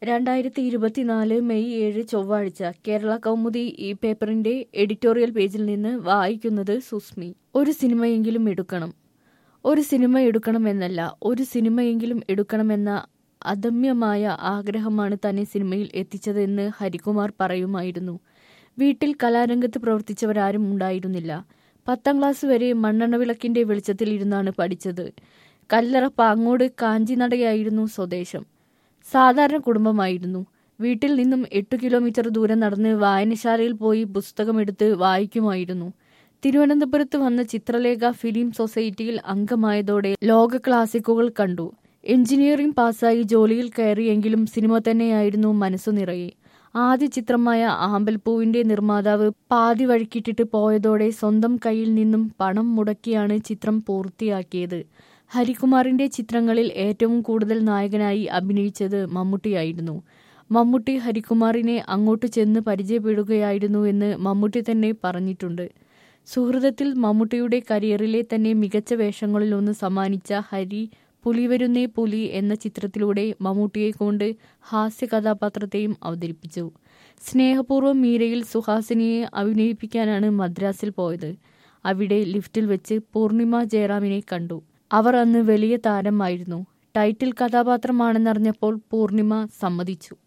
രണ്ടായിരത്തി ഇരുപത്തിനാല് മെയ് ഏഴ് ചൊവ്വാഴ്ച കേരള കൗമുദി ഈ പേപ്പറിന്റെ എഡിറ്റോറിയൽ പേജിൽ നിന്ന് വായിക്കുന്നത് സുസ്മി ഒരു സിനിമയെങ്കിലും എടുക്കണം ഒരു സിനിമ എടുക്കണമെന്നല്ല ഒരു സിനിമയെങ്കിലും എടുക്കണമെന്ന അദമ്യമായ ആഗ്രഹമാണ് തന്നെ സിനിമയിൽ എത്തിച്ചതെന്ന് ഹരികുമാർ പറയുമായിരുന്നു വീട്ടിൽ കലാരംഗത്ത് പ്രവർത്തിച്ചവരാരും ഉണ്ടായിരുന്നില്ല പത്താം ക്ലാസ് വരെ മണ്ണെണ്ണ വിളക്കിന്റെ വെളിച്ചത്തിൽ ഇരുന്നാണ് പഠിച്ചത് കല്ലറ പാങ്ങോട് കാഞ്ചിനടയായിരുന്നു സ്വദേശം സാധാരണ കുടുംബമായിരുന്നു വീട്ടിൽ നിന്നും എട്ടു കിലോമീറ്റർ ദൂരം നടന്ന് വായനശാലയിൽ പോയി പുസ്തകമെടുത്ത് വായിക്കുമായിരുന്നു തിരുവനന്തപുരത്ത് വന്ന ചിത്രലേഖ ഫിലിം സൊസൈറ്റിയിൽ അംഗമായതോടെ ലോക ക്ലാസിക്കുകൾ കണ്ടു എഞ്ചിനീയറിംഗ് പാസ്സായി ജോലിയിൽ കയറിയെങ്കിലും സിനിമ തന്നെയായിരുന്നു മനസ്സു നിറയെ ആദ്യ ചിത്രമായ ആമ്പൽപ്പൂവിന്റെ നിർമ്മാതാവ് പാതി വഴിക്കിട്ടിട്ട് പോയതോടെ സ്വന്തം കയ്യിൽ നിന്നും പണം മുടക്കിയാണ് ചിത്രം പൂർത്തിയാക്കിയത് ഹരികുമാറിന്റെ ചിത്രങ്ങളിൽ ഏറ്റവും കൂടുതൽ നായകനായി അഭിനയിച്ചത് മമ്മൂട്ടിയായിരുന്നു മമ്മൂട്ടി ഹരികുമാറിനെ അങ്ങോട്ട് ചെന്ന് പരിചയപ്പെടുകയായിരുന്നു എന്ന് മമ്മൂട്ടി തന്നെ പറഞ്ഞിട്ടുണ്ട് സുഹൃതത്തിൽ മമ്മൂട്ടിയുടെ കരിയറിലെ തന്നെ മികച്ച വേഷങ്ങളിലൊന്ന് സമ്മാനിച്ച ഹരി പുലി വരുന്നേ പുലി എന്ന ചിത്രത്തിലൂടെ മമ്മൂട്ടിയെ കൊണ്ട് ഹാസ്യ കഥാപാത്രത്തെയും അവതരിപ്പിച്ചു സ്നേഹപൂർവ്വം മീരയിൽ സുഹാസിനിയെ അഭിനയിപ്പിക്കാനാണ് മദ്രാസിൽ പോയത് അവിടെ ലിഫ്റ്റിൽ വെച്ച് പൂർണിമ ജയറാമിനെ കണ്ടു അവർ അന്ന് വലിയ താരമായിരുന്നു ടൈറ്റിൽ കഥാപാത്രമാണെന്നറിഞ്ഞപ്പോൾ പൂർണിമ സമ്മതിച്ചു